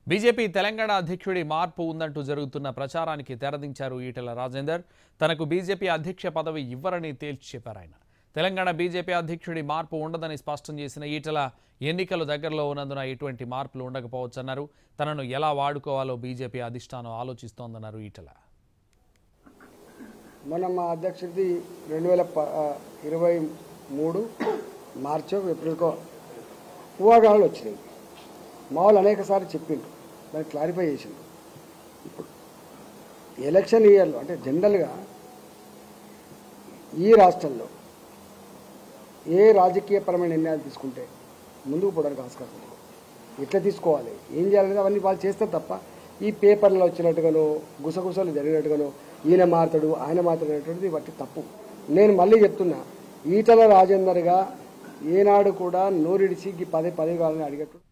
BJP Telangana అధ్యక్షుడి మార్పు ఉందంటూ జరుగుతున్న ప్రచారానికి తెరదించారు ఈటెల రాజేందర్ తనకు బీజేపీ అధ్యక్ష పదవి ఇవ్వరని తేల్చి చెప్పారు ఆయన తెలంగాణ బీజేపీ అధ్యక్షుడి మార్పు ఉండదని స్పష్టం చేసిన ఈటెల ఎన్నికలు దగ్గరలో ఉన్నందున ఎటువంటి మార్పులు ఉండకపోవచ్చన్నారు తనను ఎలా వాడుకోవాలో బీజేపీ అధిష్టానం ఆలోచిస్తోందన్నారు ఈటెల మొన్న మా అధ్యక్షుడిది రెండు వేల ప ఆ, ఇరవై మూడు మార్చో ఏప్రిల్కో ఊహాగానాలు వచ్చినాయి మా వాళ్ళు అనేక సార్లు చెప్పిండ్రు దాన్ని క్లారిఫై చేసిండు ఇప్పుడు ఎలక్షన్ ఇయర్లో అంటే జనరల్గా ఈ రాష్ట్రంలో ఏ రాజకీయపరమైన నిర్ణయాలు తీసుకుంటే ముందుకు పోవడానికి ఆస్కారం ఉంది ఎట్లా తీసుకోవాలి ఏం చేయాలనేది అవన్నీ వాళ్ళు చేస్తారు తప్ప ఈ పేపర్లో వచ్చినట్టుగానో గుసగుసలు జరిగినట్టుగానో ఈయన మారుతాడు ఆయన మారుతాడు అనేటువంటిది బట్టి తప్పు నేను మళ్ళీ చెప్తున్నా ఈటల రాజేందర్గా ఏనాడు కూడా నోరిడిచి ఈ పదే పదే కావాలని అడిగట్టు